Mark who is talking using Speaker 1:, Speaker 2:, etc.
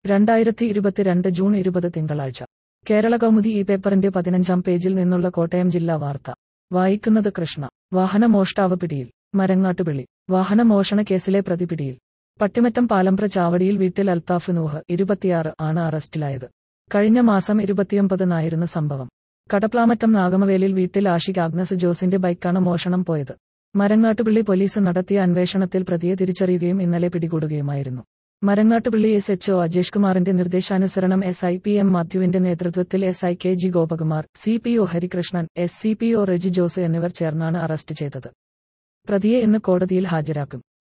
Speaker 1: രണ്ടായിരത്തി ഇരുപത്തിരണ്ട് ജൂൺ ഇരുപത് തിങ്കളാഴ്ച കേരള കൗമുദി ഈ പേപ്പറിന്റെ പതിനഞ്ചാം പേജിൽ നിന്നുള്ള കോട്ടയം ജില്ലാ വാർത്ത വായിക്കുന്നത് കൃഷ്ണ വാഹനമോഷ്ടാവ് പിടിയിൽ മരങ്ങാട്ടുപിള്ളി വാഹനമോഷണ കേസിലെ പ്രതി പിടിയിൽ പട്ടിമറ്റം പാലമ്പ്ര ചാവടിയിൽ വീട്ടിൽ അൽത്താഫ് നൂഹ് ഇരുപത്തിയാറ് ആണ് അറസ്റ്റിലായത് കഴിഞ്ഞ മാസം ഇരുപത്തിയൊമ്പതിനായിരുന്നു സംഭവം കടപ്ലാമറ്റം നാഗമവേലിൽ വീട്ടിൽ ആഷിക് ആഗ്നസ് ജോസിന്റെ ബൈക്കാണ് മോഷണം പോയത് മരങ്ങാട്ടുപിള്ളി പോലീസ് നടത്തിയ അന്വേഷണത്തിൽ പ്രതിയെ തിരിച്ചറിയുകയും ഇന്നലെ പിടികൂടുകയുമായിരുന്നു Marangattupilly S H O Ajesh കുമാറിന്റെ നിർദ്ദേശാനുസരണം എസ് ഐ പി എം മാത്യുവിന്റെ നേതൃത്വത്തിൽ S I K G Gopakumar C P O Harikrishnan S C P O Reji Jose എന്നിവർ ചേർന്നാണ് അറസ്റ്റ് ചെയ്തത് പ്രതിയെ ഇന്ന് കോടതിയിൽ ഹാജരാക്കും